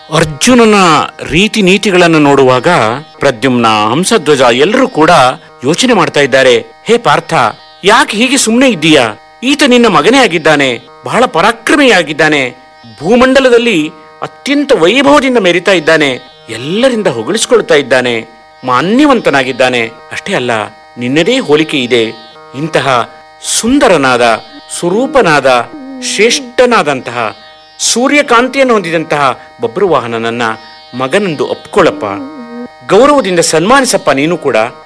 ಅರ್ಜುನನ ರೀತಿ ನೀತಿಗಳನ್ನು ನೋಡುವಾಗ ಪ್ರದ್ಯುಮ್ನ ಹಂಸಧ್ವಜ ಎಲ್ಲರೂ ಕೂಡ ಯೋಚನೆ ಮಾಡ್ತಾ ಇದ್ದಾರೆ ಹೇ ಪಾರ್ಥ ಯಾಕೆ ಹೀಗೆ ಸುಮ್ಮನೆ ಇದ್ದೀಯಾ ಈತ ನಿನ್ನ ಮಗನೇ ಆಗಿದ್ದಾನೆ ಬಹಳ ಪರಾಕ್ರಮಿಯಾಗಿದ್ದಾನೆ ಭೂಮಂಡಲದಲ್ಲಿ ಅತ್ಯಂತ ವೈಭವದಿಂದ ಮೆರಿತಾ ಇದ್ದಾನೆ ಎಲ್ಲರಿಂದ ಹೊಗಳಿಸಿಕೊಳ್ತಾ ಇದ್ದಾನೆ ಮಾನ್ಯವಂತನಾಗಿದ್ದಾನೆ ಅಷ್ಟೇ ಅಲ್ಲ ನಿನ್ನದೇ ಹೋಲಿಕೆ ಇದೆ ಇಂತಹ ಸುಂದರನಾದ ಸ್ವರೂಪನಾದ ಶ್ರೇಷ್ಠನಾದಂತಹ ಸೂರ್ಯಕಾಂತಿಯನ್ನು ಹೊಂದಿದಂತಹ ಬಬ್ರುವಾಹನನನ್ನ ಮಗನೆಂದು ಒಪ್ಕೊಳ್ಳಪ್ಪ ಗೌರವದಿಂದ ಸನ್ಮಾನಿಸಪ್ಪ ನೀನು ಕೂಡ